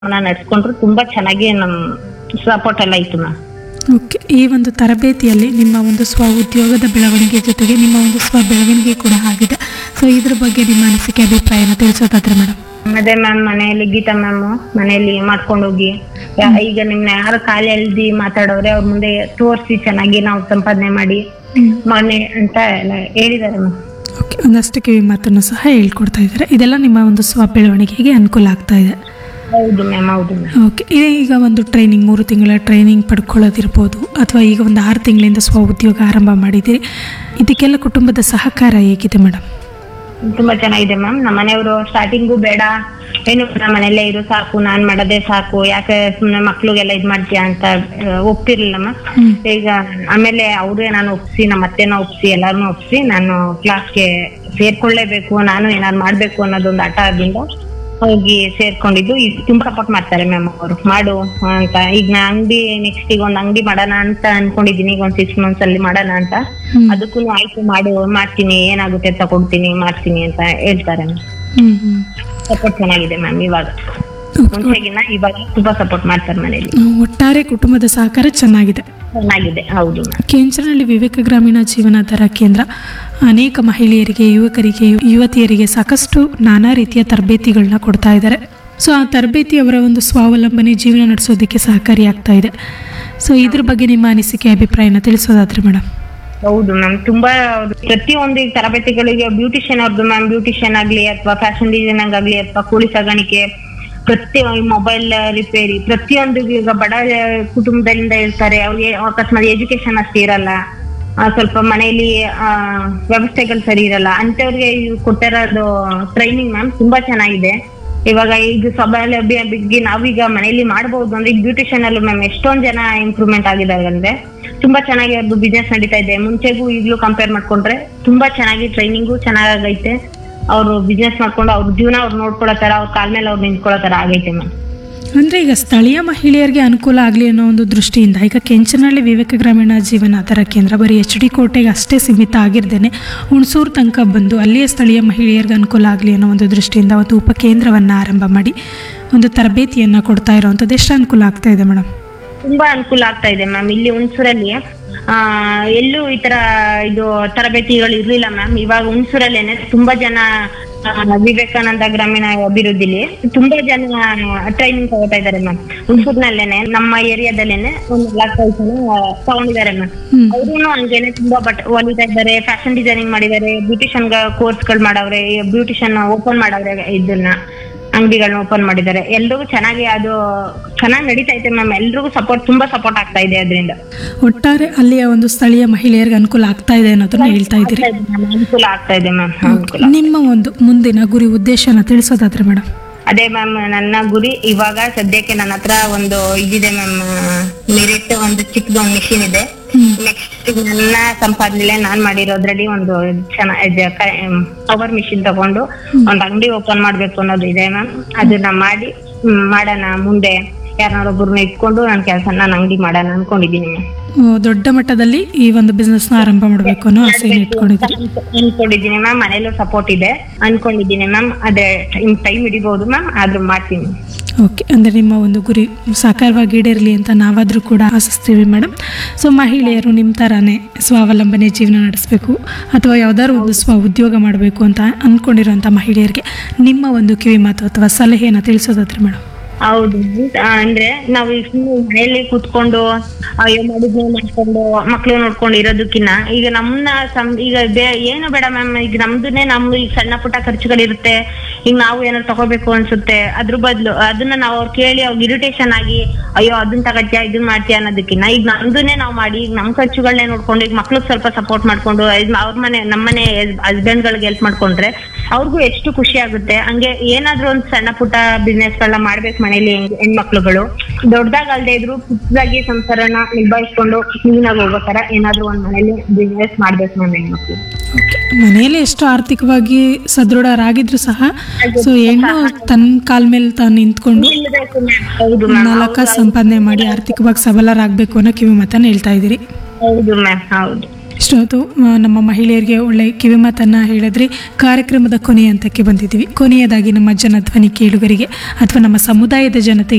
ನಡ್ಸ್ಕೊಂಡ್ರು ತುಂಬಾ ಚೆನ್ನಾಗಿ ನಮ್ ಸಪೋರ್ಟ್ ಎಲ್ಲ ಇತ್ತು ಮ್ಯಾಮ್ ಓಕೆ ಈ ಒಂದು ತರಬೇತಿಯಲ್ಲಿ ನಿಮ್ಮ ಒಂದು ಸ್ವ ಉದ್ಯೋಗದ ಬೆಳವಣಿಗೆ ಜೊತೆಗೆ ನಿಮ್ಮ ಒಂದು ಸ್ವ ಬೆಳವಣಿಗೆ ಕೂಡ ಆಗಿದೆ ಸೊ ಇದ್ರ ಬಗ್ಗೆ ನಿಮ್ಮ ಅನಿಸಿಕೆ ಅಭಿಪ್ರಾಯನ ತಿಳಿಸೋದಾದ್ರೆ ಮೇಡಮ್ ಅದೇ ಮ್ಯಾಮ್ ಮನೆಯಲ್ಲಿ ಗೀತಾ ಮ್ಯಾಮ್ ಮನೆಯಲ್ಲಿ ಮಾಡ್ಕೊಂಡು ಹೋಗಿ ಯಾ- ಈಗ ನಿಮ್ನ ಯಾರು ಕಾಲು ಎಳ್ದಿ ಮಾತಾಡೋರೆ ಅವ್ರ ಮುಂದೆ ತೋರಿಸಿ ಚೆನ್ನಾಗಿ ನಾವು ಸಂಪಾದನೆ ಮಾಡಿ ಮನೆ ಅಂತ ಎಲ್ಲ ಹೇಳಿದ್ದಾರೆ ಮ್ಯಾಮ್ ಓಕೆ ಒಂದಷ್ಟು ಕಿವಿ ಮಾತನ್ನು ಸಹ ಹೇಳ್ಕೊಡ್ತಾ ಇದ್ದಾರೆ ಇದೆಲ್ಲ ನಿಮ್ಮ ಒಂದು ಸ್ವ ಬೆಳವಣಿಗೆಗೆ ಅನುಕೂಲ ಆಗ್ತಾ ಇದೆ ಹೌದು ಮ್ಯಾಮ್ ಹೌದು ಮ್ಯಾಮ್ ಓಕೆ ಇದೇ ಈಗ ಒಂದು ಟ್ರೈನಿಂಗ್ ಮೂರು ತಿಂಗಳ ಟ್ರೈನಿಂಗ್ ಪಡ್ಕೊಳ್ಳೋದಿರ್ಬೋದು ಅಥವಾ ಈಗ ಒಂದು ಆರು ತಿಂಗಳಿಂದ ಸ್ವ ಉದ್ಯೋಗ ಆರಂಭ ಮಾಡಿದ್ದೀರಿ ಇದಕ್ಕೆಲ್ಲ ಕುಟುಂಬದ ಸಹಕಾರ ಹೇಗಿದೆ ಮೇಡಮ್ ತುಂಬಾ ಚೆನ್ನಾಗಿದೆ ಮ್ಯಾಮ್ ನಮ್ಮ ಮನೆಯವರು ಸ್ಟಾರ್ಟಿಂಗು ಬೇಡ ಏನು ನಮ್ಮ ಮನೆಯಲ್ಲೇ ಇರು ಸಾಕು ನಾನ್ ಮಾಡೋದೇ ಸಾಕು ಯಾಕೆ ಸುಮ್ನೆ ಮಕ್ಳಿಗೆಲ್ಲ ಇದ್ ಮಾಡ್ತೀಯಾ ಅಂತ ಆ, ಒಪ್ತಿರ್ಲಿಲ್ಲ ಮ್ಯಾಮ್ ಹ್ಮ್. ಈಗ ಆಮೇಲೆ ಅವ್ರೇ ನಾನು ಒಪ್ಸಿ ನಮ್ಮ ಅತ್ತೆನ ಒಪ್ಸಿ ಎಲ್ಲಾರನ್ನೂ ಒಪ್ಸಿ ನಾನು ಕ್ಲಾಸ್ಗೆ ಸೇರ್ಕೊಳ್ಳೇಬೇಕು ನಾನು ಏನಾದ್ರು ಮಾಡ್ಬೇಕು ಅನ್ನೋದೊಂದು ಹಠ ಆದ್ರಿಂದ ಹೋಗಿ ಸೇರ್ಕೊಂಡಿದ್ದು ಈಗ ತುಂಬಾ ಸಪೋರ್ಟ್ ಮಾಡ್ತಾರೆ ಮ್ಯಾಮ್ ಅವರು ಮಾಡು ಅಂತ ಈಗ ನಾ ಅಂಗಡಿ ನೆಕ್ಸ್ಟ್ ಈಗ ಒಂದ್ ಅಂಗಡಿ ಮಾಡೋಣ ಅಂತ ಅನ್ಕೊಂಡಿದೀನಿ ಈಗ ಒಂದ್ ಸಿಕ್ಸ್ ಮಂತ್ಸ್ ಅಲ್ಲಿ ಮಾಡೋಣ ಅಂತ ಹ್ಮ್. ಅದಕ್ಕೂ ಆಯ್ತು ಮಾಡು ಮಾಡ್ತೀನಿ ಏನಾಗುತ್ತೆ ತಗೊಡ್ತೀನಿ ಮಾಡ್ತೀನಿ ಅಂತ ಹೇಳ್ತಾರೆ ಹ್ಮ್ ಹ್ಮ್ ಸಪೋರ್ಟ್ ಚೆನ್ನಾಗಿದೆ ಮ್ಯಾಮ್ ಇವಾಗ ಮುಂಚೆಗಿನ್ನ ಇವಾಗ ತುಂಬಾ ಸಪೋರ್ಟ್ ಮಾಡ್ತಾರೆ ಮನೇಲಿ ಒಟ್ಟಾರೆ ಕುಟುಂಬದ ಸಹಕಾರ ಚೆನ್ನಾಗಿದೆ ಚೆನ್ನಾಗಿದೆ ಹೌದು ಮ್ಯಾಮ್ ಕೆಂಚನಹಳ್ಳಿ ವಿವೇಕ ಗ್ರಾಮೀಣ ಜೀವನಾಧಾರ ಕೇಂದ್ರ ಅನೇಕ ಮಹಿಳೆಯರಿಗೆ ಯುವಕರಿಗೆ ಯು- ಯುವತಿಯರಿಗೆ ಸಾಕಷ್ಟು ನಾನಾ ರೀತಿಯ ತರಬೇತಿಗಳನ್ನ ಕೊಡ್ತಾ ಇದ್ದಾರೆ ಸೊ ಆ ತರಬೇತಿ ಅವರ ಒಂದು ಸ್ವಾವಲಂಬನೆ ಜೀವನ ನಡೆಸೋದಕ್ಕೆ ಸಹಕಾರಿಯಾಗ್ತಾ ಇದೆ ಸೊ ಇದ್ರ ಬಗ್ಗೆ ನಿಮ್ಮ ಅನಿಸಿಕೆ ಅಭಿಪ್ರಾಯನ ತಿಳಿಸೋದಾದ್ರೆ ಮೇಡಮ್ ಹೌದು ಮ್ಯಾಮ್ ತುಂಬಾ ಅವ್ರು ಪ್ರತಿಯೊಂದು ಈಗ ತರಬೇತಿಗಳಿಗೆ ಬ್ಯೂಟಿಷಿಯನ್ ಅವ್ರದ್ದು ಮ್ಯಾಮ್ ಬ್ಯೂಟಿಷಿಯನ್ ಆಗ್ಲಿ ಅಥವಾ ಫ್ಯಾಷನ್ ಡಿಸೈನಿಂಗ್ ಆಗ್ಲಿ ಅಥವಾ ಕೂಲಿ ಸಾಗಾಣಿಕೆ ಪ್ರತಿ ಮೊಬೈಲ್ ರಿಪೇರಿ ಪ್ರತಿಯೊಂದು ಈಗ ಬಡ ಕುಟುಂಬದಿಂದ ಇರ್ತಾರೆ ಅವ್ರಿಗೆ ಅಕಸ್ಮಾತ್ ಎಜುಕೇಶನ್ ಅಷ್ಟು ಇರಲ್ಲ ಆ, ಸ್ವಲ್ಪ ಮನೆಯಲ್ಲಿ ಆ, ವ್ಯವಸ್ಥೆಗಳು ಸರಿ ಇರಲ್ಲ ಅಂತವ್ರಿಗೆ ಇವ್ರು ಕೊಟ್ಟಿರೋದು ಟ್ರೈನಿಂಗ್ ಮ್ಯಾಮ್ ತುಂಬಾ ಚೆನ್ನಾಗಿದೆ ಇವಾಗ ಈಗ ಸೌಲಭ್ಯ ಬಗ್ಗೆ ನಾವೀಗ ಮನೆಯಲ್ಲಿ ಮಾಡಬಹುದು ಅಂದ್ರೆ ಈಗ ಬ್ಯೂಟಿಷಿಯನ್ ಅಲ್ಲೂ ಮ್ಯಾಮ್ ಎಷ್ಟೊಂದ್ ಜನ ಇಂಪ್ರೂವ್ಮೆಂಟ್ ಆಗಿದ್ದಾರೆ ಅಂದ್ರೆ ತುಂಬಾ ಚೆನ್ನಾಗಿ ಅವ್ರದ್ದು ಬಿಸ್ನೆಸ್ ನಡೀತಾ ಇದೆ ಮುಂಚೆಗೂ ಈಗ್ಲೂ ಕಂಪೇರ್ ಮಾಡ್ಕೊಂಡ್ರೆ ತುಂಬಾ ಚೆನ್ನಾಗಿ ಟ್ರೈನಿಂಗು ಚೆನ್ನಾಗೈತೆ ಅವರು ಬಿಸ್ನೆಸ್ ಮಾಡ್ಕೊಂಡು ಅವ್ರ ಜೀವನ ಅವ್ರು ನೋಡ್ಕೊಳ್ಳೋ ತರ ಅವ್ರ ಕಾಲ್ ಮೇಲೆ ಅವ್ರು ನಿಂತ್ಕೊಳ್ಳೋ ತರ ಆಗೈತೆ ಮ್ಯಾಮ್ ಅಂದರೆ ಈಗ ಸ್ಥಳೀಯ ಮಹಿಳೆಯರಿಗೆ ಅನುಕೂಲ ಆಗಲಿ ಅನ್ನೋ ಒಂದು ದೃಷ್ಟಿಯಿಂದ ಈಗ ಕೆಂಚನಹಳ್ಳಿ ವಿವೇಕ ಗ್ರಾಮೀಣ ಜೀವನಾಧಾರ ಕೇಂದ್ರ ಬರೀ ಎಚ್ ಡಿ ಕೋಟೆಗೆ ಅಷ್ಟೇ ಸೀಮಿತ ಆಗಿರ್ದೇನೆ ಹುಣಸೂರು ತನಕ ಬಂದು ಅಲ್ಲಿಯ ಸ್ಥಳೀಯ ಮಹಿಳೆಯರಿಗೆ ಅನುಕೂಲ ಆಗಲಿ ಅನ್ನೋ ಒಂದು ದೃಷ್ಟಿಯಿಂದ ಒಂದು ಉಪಕೇಂದ್ರವನ್ನು ಆರಂಭ ಮಾಡಿ ಒಂದು ತರಬೇತಿಯನ್ನು ಕೊಡ್ತಾ ಇರೋವಂಥದ್ದು ಎಷ್ಟು ಅನುಕೂಲ ಆಗ್ತಾ ಇದೆ ಮೇಡಮ್ ತುಂಬಾ ಅನುಕೂಲ ಆಗ್ತಾ ಇದೆ ಮ್ಯಾಮ್ ಇಲ್ಲಿ ಹುಣಸೂರಲ್ಲಿ ಆ ಎಲ್ಲೂ ಈ ತರ ಇದು ತರಬೇತಿಗಳು ಇರ್ಲಿಲ್ಲ ಮ್ಯಾಮ್ ಇವಾಗ ಹುಣಸೂರಲ್ಲೇನೆ ತುಂಬಾ ಜನ ಆ, ವಿವೇಕಾನಂದ ಗ್ರಾಮೀಣ ಅಭಿವೃದ್ಧಿಲಿ ತುಂಬಾ ಜನ ಟ್ರೈನಿಂಗ್ ತಗೋತಾ ಇದಾರೆ ಮ್ಯಾಮ್ ಹುಣಸೂರ್ನಲ್ಲೇನೆ ನಮ್ಮ ಏರಿಯಾದಲ್ಲೇನೆ ಒಂದ್ ನಾಲ್ಕೈದು ಜನ ತಗೊಂಡಿದ್ದಾರೆ ಮ್ಯಾಮ್ ಹ್ಮ್. ಅವ್ರು ಹಂಗೇನೆ ತುಂಬಾ ಬಟ್ ಹೊಲಿತಾ ಇದ್ದಾರೆ ಫ್ಯಾಷನ್ ಡಿಸೈನಿಂಗ್ ಮಾಡಿದ್ದಾರೆ ಬ್ಯೂಟಿಷಿಯನ್ ಕೋರ್ಸ್ ಗಳು ಮಾಡವ್ರೆ ಬ್ಯೂಟಿಷಿಯನ್ ಓಪನ್ ಮಾಡವ್ರೆ ಇದನ್ನ ಅಂಗಡಿಗಳನ್ನ ಓಪನ್ ಮಾಡಿದ್ದಾರೆ ಎಲ್ರಿಗೂ ಚೆನ್ನಾಗಿ ಅದು ಚೆನ್ನಾಗಿ ನಡೀತಾ ಇದೆ ಮ್ಯಾಮ್ ಎಲ್ರಿಗೂ ಸಪೋರ್ಟ್ ತುಂಬಾ ಸಪೋರ್ಟ್ ಆಗ್ತಾ ಇದೆ ಅದರಿಂದ ಒಟ್ಟಾರೆ ಅಲ್ಲಿಯ ಒಂದು ಸ್ಥಳೀಯ ಮಹಿಳೆಯರಿಗೆ ಅನುಕೂಲ ಆಗ್ತಾ ಇದೆ ಅನ್ನೋದನ್ನ ಹೇಳ್ತಾ ಇದ್ದೀರಿ ಅನುಕೂಲ ಆಗ್ತಾ ಇದೆ ಮ್ಯಾಮ್ ಅನುಕೂಲ ನಿಮ್ಮ ಒಂದು ಮುಂದಿನ ಗುರಿ ಉದ್ದೇಶನ ತಿಳಿಸೋದಾದ್ರೆ ಮೇಡಮ್ ಅದೇ ಮ್ಯಾಮ್ ನನ್ನ ಗುರಿ ಇವಾಗ ಸದ್ಯಕ್ಕೆ ನನ್ನ ಹತ್ರ ಒಂದು ಇದಿದೆ ಮ್ಯಾಮ್ ಮೆರಿಟ್ ಒಂದು ಚಿಕ್ಕದ ಒಂದು ಮಿಷಿನ್ ಇದೆ ನೆಕ್ಸ್ಟ್ ನನ್ನ ಸಂಪಾದನೆ ನಾನ್ ಮಾಡಿರೋದ್ರಲ್ಲಿ ಒಂದು ಚೆನ್ನಾಗಿ ಪವರ್ ಮಿಷಿನ್ ತಗೊಂಡು ಒಂದು ಅಂಗಡಿ ಓಪನ್ ಮಾಡ್ಬೇಕು ಅನ್ನೋದು ಇದೆ ಮ್ಯಾಮ್ ಅದನ್ನ ಮಾಡಿ ಹ್ಮ್, ಮಾಡೋಣ ಮುಂದೆ ಯಾರನ್ನಾರೊಬ್ಬರನ್ನ ಇಟ್ಕೊಂಡು ನನ್ನ ಕೆಲಸ ನಾನು ಅಂಗಡಿ ಮಾಡೋಣ ಅನ್ಕೊಂಡಿದ್ದೀನಿ ಮ್ಯಾಮ್ ಆ, ದೊಡ್ಡ ಮಟ್ಟದಲ್ಲಿ ಈ ಒಂದು ಬಿಸ್ನೆಸ್ನ ಆರಂಭ ಮಾಡಬೇಕು ಅನ್ನೋ ಆಸೆನ ಇಟ್ಕೊಂಡಿದ್ದೀರಿ ಅನ್ಕೊಂಡಿದ್ದೀನಿ ಮ್ಯಾಮ್ ಮನೇಲೂ ಸಪೋರ್ಟ್ ಇದೆ ಅನ್ಕೊಂಡಿದ್ದೀನಿ ಮ್ಯಾಮ್ ಅದೇ ಟೈಮ್ ಹಿಡಿಬಹುದು ಮ್ಯಾಮ್ ಆದ್ರೂ ಮಾಡ್ತೀನಿ ಓಕೆ ಅಂದರೆ ನಿಮ್ಮ ಒಂದು ಗುರಿ ಸಾಕಾರವಾಗಿ ಈಡೇರಲಿ ಅಂತ ನಾವಾದರೂ ಕೂಡ ಆಶಿಸ್ತೀವಿ ಮೇಡಮ್ ಸೊ ಮಹಿಳೆಯರು ನಿಮ್ಮ ಥರನೇ ಸ್ವಾವಲಂಬನೆ ಜೀವನ ನಡೆಸಬೇಕು ಅಥವಾ ಯಾವ್ದಾದ್ರು ಒಂದು ಸ್ವ ಉದ್ಯೋಗ ಮಾಡಬೇಕು ಅಂತ ಅಂದ್ಕೊಂಡಿರೋಂಥ ಮಹಿಳೆಯರಿಗೆ ನಿಮ್ಮ ಒಂದು ಕಿವಿ ಮಾತು ಅಥವಾ ಸಲಹೆಯನ್ನು ತಿಳಿಸೋದಾದ್ರೆ ಮೇಡಮ್ ಹೌದು ಆ, ಅಂದ್ರೆ ನಾವು ಈಗ ಸುಮ್ನೆ ಮನೆಯಲ್ಲಿ ಕೂತ್ಕೊಂಡು ಅಯ್ಯೋ ಮಾಡಿದ್ನೇ ಮಾಡ್ಕೊಂಡು ಮಕ್ಳು ನೋಡ್ಕೊಂಡು ಇರೋದಕ್ಕಿನ್ನ ಈಗ ನಮ್ಮನ್ನ ಸಂ- ಈಗ ಬೇ- ಏನು ಬೇಡ ಮ್ಯಾಮ್ ಈಗ ನಮ್ದನ್ನೇ ನಮ್ದು ಈಗ ಸಣ್ಣ ಪುಟ್ಟ ಖರ್ಚುಗಳಿರುತ್ತೆ ಈಗ ನಾವು ಏನಾದ್ರು ತಗೋಬೇಕು ಅನ್ಸುತ್ತೆ ಅದ್ರ ಬದ್ಲು ಅದನ್ನ ನಾವು ಅವ್ರು ಕೇಳಿ ಅವ್ರಿಗೆ ಇರಿಟೇಷನ್ ಆಗಿ ಅಯ್ಯೋ ಅದನ್ನ ತಗತ್ಯಾ ಇದನ್ನ ಮಾಡ್ತೀಯ ಅನ್ನೋದಕ್ಕಿನ್ನ ಈಗ ನಮ್ದನ್ನೇ ನಾವು ಮಾಡಿ ಈಗ ನಮ್ ಖರ್ಚುಗಳನ್ನೇ ನೋಡ್ಕೊಂಡು ಈಗ ಮಕ್ಳಿಗೆ ಸ್ವಲ್ಪ ಸಪೋರ್ಟ್ ಮಾಡ್ಕೊಂಡು ಇದ್ ಅವ್ರ ಮನೆ ನಮ್ಮನೆ ಹಸ್ಬೆಂಡ್ ಗಳಿಗೆ ಹೆಲ್ಪ್ ಮಾಡ್ಕೊಂಡ್ರೆ ಅವ್ರಿಗೂ ಎಷ್ಟು ಖುಷಿ ಆಗುತ್ತೆ ಹಂಗೆ ಏನಾದ್ರೂ ಒಂದ್ ಸಣ್ಣ ಪುಟ್ಟ ಬಿಸ್ನೆಸ್ ಗಳನ್ನ ಮಾಡ್ಬೇಕು ಮನೇಲಿ ಹೆಣ್- ಹೆಣ್ಮಕ್ಳುಗಳು ದೊಡ್ಡದಾಗ ಅಲ್ದೇ ಇದ್ರು ಪುಟ್ಟದಾಗಿ ಸಂಸಾರನ ನಿಭಾಯಿಸ್ಕೊಂಡು ಕ್ಲೀನಾಗಿ ಹೋಗೋ ತರ ಏನಾದ್ರೂ ಒಂದ್ ಮನೇಲಿ ಬಿಸ್ನೆಸ್ ಮಾಡ್ಬೇಕು ನಮ್ಮ ಹೆಣ್ಮಕ್ಳು ಓಕೆ ಮನೆಯಲ್ಲಿ ಎಷ್ಟು ಆರ್ಥಿಕವಾಗಿ ಸದೃಢರಾಗಿದ್ರು ಸಹ ಸೊ ಹೆಣ್ಣು ತನ್ನ ಕಾಲ ಮೇಲೆ ತಾನು ನಿಂತ್ಕೊಂಡು ನಿಲ್ಬೇಕು ma'am. ಹೌದು ಮ್ಯಾಮ್ ನಾಲ್ಕ ಸಂಪಾದನೆ ಮಾಡಿ ಆರ್ಥಿಕವಾಗಿ ಸಬಲರಾಗಬೇಕು ಅನ್ನೋ ಕಿವಿ ಮಾತನ್ನು ಹೇಳ್ತಾ ಇದ್ದೀರಿ ಹೌದು ಮ್ಯಾಮ್ ಹೌದು ಇಷ್ಟೊತ್ತು ಆ, ನಮ್ಮ ಮಹಿಳೆಯರಿಗೆ ಒಳ್ಳೆ ಕಿವಿಮಾತನ್ನು ಹೇಳಿದ್ರಿ ಕಾರ್ಯಕ್ರಮದ ಕೊನೆಯ ಹಂತಕ್ಕೆ ಬಂದಿದ್ದೀವಿ ಕೊನೆಯದಾಗಿ ನಮ್ಮ ಜನಧ್ವನಿ ಕೇಳುಗರಿಗೆ ಅಥವಾ ನಮ್ಮ ಸಮುದಾಯದ ಜನತೆಗೆ